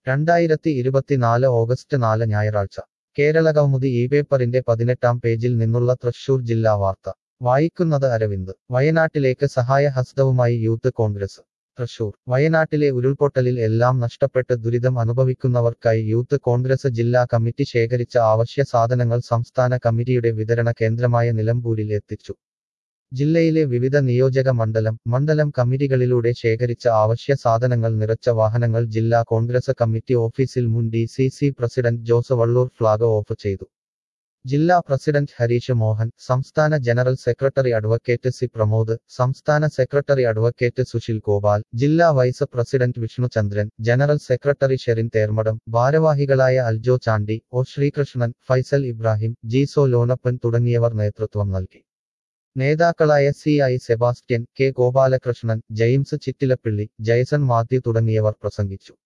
രണ്ടായിരത്തി ഇരുപത്തിനാല് ഓഗസ്റ്റ് നാല് ഞായറാഴ്ച കേരള കൗമുദി ഈ പേപ്പറിന്റെ പതിനെട്ടാം പേജിൽ നിന്നുള്ള തൃശൂർ ജില്ലാ വാർത്ത വായിക്കുന്നത് അരവിന്ദ് വയനാട്ടിലേക്ക് സഹായ ഹസ്തവുമായി യൂത്ത് കോൺഗ്രസ് തൃശൂർ വയനാട്ടിലെ ഉരുൾപൊട്ടലിൽ എല്ലാം നഷ്ടപ്പെട്ട് ദുരിതം അനുഭവിക്കുന്നവർക്കായി യൂത്ത് കോൺഗ്രസ് ജില്ലാ കമ്മിറ്റി ശേഖരിച്ച ആവശ്യ സാധനങ്ങൾ സംസ്ഥാന കമ്മിറ്റിയുടെ വിതരണ കേന്ദ്രമായ നിലമ്പൂരിൽ എത്തിച്ചു ജില്ലയിലെ വിവിധ നിയോജക മണ്ഡലം മണ്ഡലം കമ്മിറ്റികളിലൂടെ ശേഖരിച്ച ആവശ്യ സാധനങ്ങൾ നിറച്ച വാഹനങ്ങൾ ജില്ലാ കോൺഗ്രസ് കമ്മിറ്റി ഓഫീസിൽ മുൻ D C C president Jose Valloor flag off ചെയ്തു ജില്ലാ പ്രസിഡന്റ് ഹരീഷ് മോഹൻ സംസ്ഥാന general secretary advocate C Pramod സംസ്ഥാന സെക്രട്ടറി അഡ്വക്കേറ്റ് സുശീൽ ഗോപാൽ ജില്ലാ vice president Vishnuchandran general secretary Sherin Thermadom ഭാരവാഹികളായ അൽജോ ചാണ്ടി ഒ ശ്രീകൃഷ്ണൻ ഫൈസൽ ഇബ്രാഹിം ജീസോ ലോനപ്പൻ തുടങ്ങിയവർ നേതൃത്വം നൽകി നേതാക്കളായ C I Sebastian K Gopalakrishnan James Chittilappilly Jaison Mathew തുടങ്ങിയവർ പ്രസംഗിച്ചു